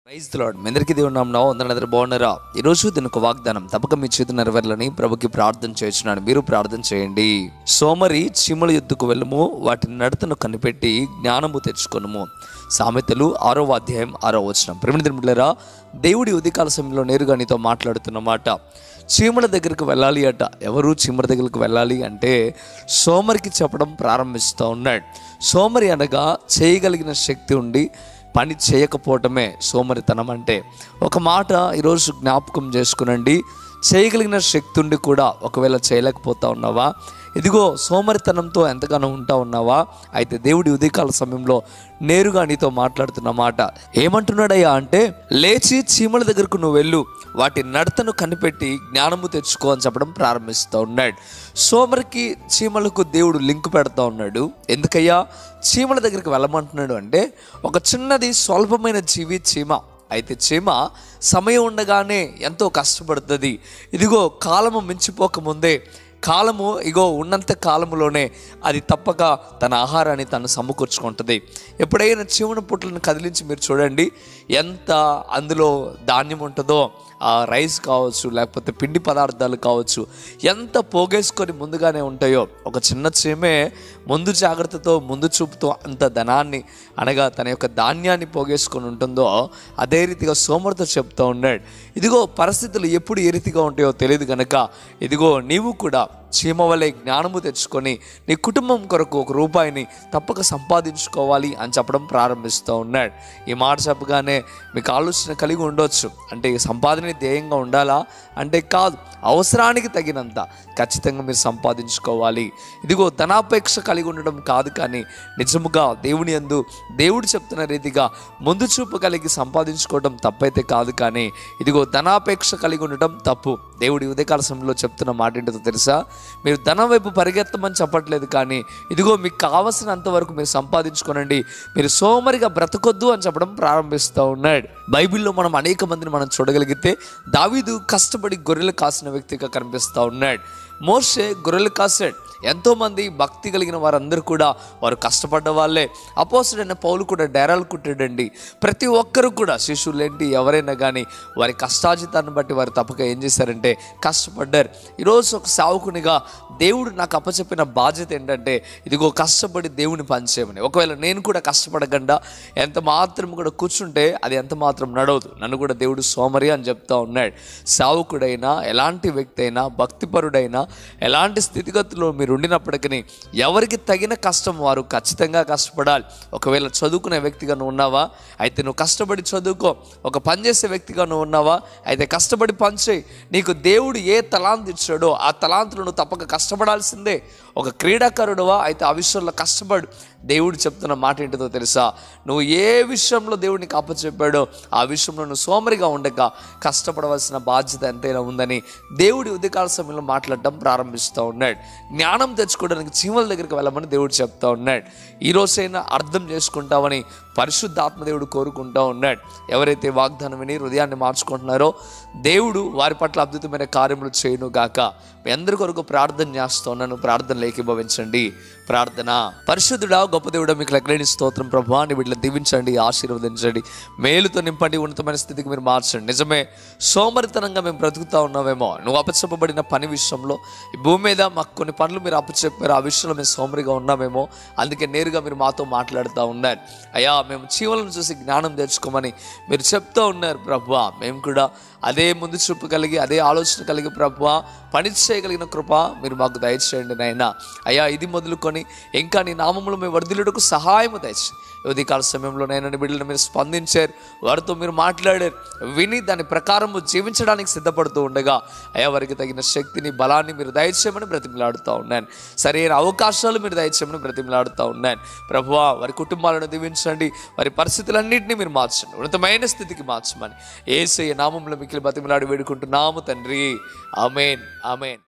praise lord మీ అందరికీ దేవుడు నామం వందనందరూ బాగున్నారా ఈరోజు దీని ఒక వాగ్దానం తప్పక మీ చేతి నెరవేర్లని ప్రభుకి ప్రార్థన చేస్తున్నాను మీరు ప్రార్థన చేయండి సోమరి చీమల ఎద్దుకు వెళ్ళము వాటి నడతను కనిపెట్టి జ్ఞానము తెచ్చుకొనుము సామెతలు ఆరో అధ్యాయం ఆరో వచనం ప్రేమిదిరా దేవుడి ఉదయకాల సమయంలో నేరుగా నీతో మాట్లాడుతున్న మాట చీమల దగ్గరికి వెళ్ళాలి అట ఎవరు చీమల దగ్గరికి వెళ్ళాలి అంటే సోమరికి చెప్పడం ప్రారంభిస్తూ ఉన్నాడు సోమరి అనగా చేయగలిగిన శక్తి ఉండి పని చేయకపోవటమే సోమరితనం అంటే ఒక మాట ఈరోజు జ్ఞాపకం చేసుకునండి చేయగలిగిన శక్తి ఉండి కూడా ఒకవేళ చేయలేకపోతా ఉన్నావా ఇదిగో సోమరితనంతో ఎంతగానో ఉంటా ఉన్నావా అయితే దేవుడి ఉదయకాల సమయంలో నేరుగా నీతో మాట్లాడుతున్న మాట ఏమంటున్నాడయ్యా అంటే లేచి చీమల దగ్గరకు నువ్వు వెళ్ళు వాటి నడతను కనిపెట్టి జ్ఞానము తెచ్చుకో అని చెప్పడం ప్రారంభిస్తూ ఉన్నాడు సోమరికి చీమలకు దేవుడు లింక్ పెడతా ఉన్నాడు ఎందుకయ్యా చీమల దగ్గరికి వెళ్ళమంటున్నాడు అంటే ఒక చిన్నది స్వల్పమైన జీవి చీమ అయితే చీమ సమయం ఉండగానే ఎంతో కష్టపడుతుంది ఇదిగో కాలము మించిపోకముందే కాలము ఇగో ఉన్నంత కాలములోనే అది తప్పక తన ఆహారాన్ని తను సమకూర్చుకుంటుంది ఎప్పుడైనా చీమన పుట్లను కదిలించి మీరు చూడండి ఎంత అందులో ధాన్యం ఉంటుందో ఆ రైస్ కావచ్చు లేకపోతే పిండి పదార్థాలు కావచ్చు ఎంత పోగేసుకొని ముందుగానే ఉంటాయో ఒక చిన్న చీమే ముందు జాగ్రత్తతో ముందు చూపుతో అంత ధనాన్ని అనగా తన యొక్క ధాన్యాన్ని పోగేసుకొని ఉంటుందో అదే రీతిగా సోమరితో చెప్తూ ఉన్నాడు ఇదిగో పరిస్థితులు ఎప్పుడు ఏ రీతిగా ఉంటాయో తెలియదు కనుక ఇదిగో నీవు కూడా చీమ వలె జ్ఞానము తెచ్చుకొని నీ కుటుంబం కొరకు ఒక రూపాయిని తప్పక సంపాదించుకోవాలి అని చెప్పడం ప్రారంభిస్తూ ఉన్నాడు ఈ మాట చెప్పగానే మీకు ఆలోచన కలిగి ఉండొచ్చు అంటే ఈ సంపాదన ధ్యేయంగా ఉండాలా అంటే కాదు అవసరానికి తగినంత ఖచ్చితంగా మీరు సంపాదించుకోవాలి ఇదిగో ధనాపేక్ష కలిగి ఉండడం కాదు కానీ నిజముగా దేవుని అందు దేవుడు చెప్తున్న రీతిగా ముందు చూపు కలిగి సంపాదించుకోవడం తప్పైతే కాదు కానీ ఇదిగో ధనాపేక్ష కలిగి ఉండటం తప్పు దేవుడి ఉదయకాల సమయంలో చెప్తున్న మాట ఏంటో తెలుసా మీరు ధనం వైపు పరిగెత్తమని చెప్పట్లేదు కానీ ఇదిగో మీకు కావలసినంత వరకు మీరు సంపాదించుకోనండి మీరు సోమరిగా బ్రతకొద్దు అని చెప్పడం ప్రారంభిస్తూ ఉన్నాడు బైబిల్లో మనం అనేక మందిని మనం చూడగలిగితే దావీదు కష్టపడి గొర్రెలు కాసిన వ్యక్తిగా కనిపిస్తూ ఉన్నాడు మోషే గొర్రెలు కాసాడు ఎంతోమంది భక్తి కలిగిన వారందరూ కూడా వారు కష్టపడ్డ వాళ్ళే అపోసుడైన పౌలు కూడా డేరాలు కుట్టాడండి ప్రతి ఒక్కరు కూడా శిష్యులేంటి ఎవరైనా కానీ వారి కష్టాజితాన్ని బట్టి వారు తప్పక ఏం చేశారంటే కష్టపడ్డారు ఈరోజు ఒక సావుకునిగా దేవుడు నాకు అప్పచెప్పిన బాధ్యత ఏంటంటే ఇదిగో కష్టపడి దేవుని పనిచేయమని ఒకవేళ నేను కూడా కష్టపడకుండా ఎంత మాత్రం కూడా కూర్చుంటే అది ఎంత మాత్రం నడవదు నన్ను కూడా దేవుడు సోమరి అని చెప్తా ఉన్నాడు సావుకుడైనా ఎలాంటి వ్యక్తి అయినా భక్తిపరుడైనా ఎలాంటి స్థితిగతుల్లో మీరు ఉండినప్పటికీ ఎవరికి తగిన కష్టం వారు ఖచ్చితంగా కష్టపడాలి ఒకవేళ చదువుకునే వ్యక్తిగా నువ్వు ఉన్నావా అయితే నువ్వు కష్టపడి చదువుకో ఒక పని చేసే వ్యక్తిగా నువ్వు ఉన్నావా అయితే కష్టపడి పని చేయి నీకు దేవుడు ఏ తలాంత్ ఇచ్చాడో ఆ తలాంతులు నువ్వు తప్పక కష్టపడాల్సిందే ఒక క్రీడాకారుడువా అయితే ఆ విషయంలో కష్టపడు దేవుడు చెప్తున్న మాట ఏంటిదో తెలుసా నువ్వు ఏ విషయంలో దేవుడిని అప్పచెప్పాడో ఆ విషయంలో నువ్వు సోమరిగా ఉండక కష్టపడవలసిన బాధ్యత ఎంతైనా ఉందని దేవుడి ఉదయకాల సమయంలో మాట్లాడడం ప్రారంభిస్తూ ఉన్నాడు జ్ఞానం తెచ్చుకోవడానికి చీమల దగ్గరికి వెళ్ళమని దేవుడు చెప్తా ఉన్నాడు ఈ రోజైనా అర్థం చేసుకుంటామని పరిశుద్ధాత్మ దేవుడు కోరుకుంటా ఉన్నాడు ఎవరైతే వాగ్దానం విని హృదయాన్ని మార్చుకుంటున్నారో దేవుడు వారి పట్ల అద్భుతమైన కార్యములు చేయను గాక మీ అందరి కొరకు ప్రార్థన చేస్తున్నాను ప్రార్థన లేఖీభవించండి ప్రార్థన పరిశుద్ధుడా గొప్ప దేవుడా మీకు లెక్కలేని స్తోత్రం ప్రభా అని వీటిని దీవించండి ఆశీర్వదించండి మేలుతో నింపండి ఉన్నతమైన స్థితికి మీరు మార్చండి నిజమే సోమరితనంగా మేము బ్రతుకుతా ఉన్నామేమో నువ్వు అప్పచెప్పబడిన పని విషయంలో ఈ భూమి మీద మాకు కొన్ని పనులు మీరు అప్పచెప్పారు ఆ విషయంలో మేము సోమరిగా ఉన్నామేమో అందుకే నేరుగా మీరు మాతో మాట్లాడుతూ ఉన్నారు అయ్యా మేము చీమలను చూసి జ్ఞానం తెచ్చుకోమని మీరు చెప్తూ ఉన్నారు ప్రభు మేము కూడా అదే ముందు చూపు కలిగి అదే ఆలోచన కలిగి ప్రభు పని చేయగలిగిన కృప మీరు మాకు దయచేయండి నాయన అయ్యా ఇది మొదలుకొని ఇంకా నీ నామములు మేము వర్ధిల్లుటకు సహాయము దయచి ఉదయకాల సమయంలో నేను బిడ్డలను మీరు స్పందించారు వారితో మీరు మాట్లాడారు విని దాని ప్రకారము జీవించడానికి సిద్ధపడుతూ ఉండగా అయ్యా వారికి తగిన శక్తిని బలాన్ని మీరు దయచేయమని బ్రతిమలాడుతూ ఉన్నాను సరైన అవకాశాలు మీరు దయచేయమని బ్రతిమలాడుతూ ఉన్నాను ప్రభువా వారి కుటుంబాలను దీవించండి వారి పరిస్థితులన్నింటినీ మీరు మార్చండి ఉన్నతమైన స్థితికి మార్చమని ఏసయ్య నామంలో మిక్కిలి బతిమలాడి వేడుకుంటున్నాము తండ్రి ఆమెన్ ఆమెన్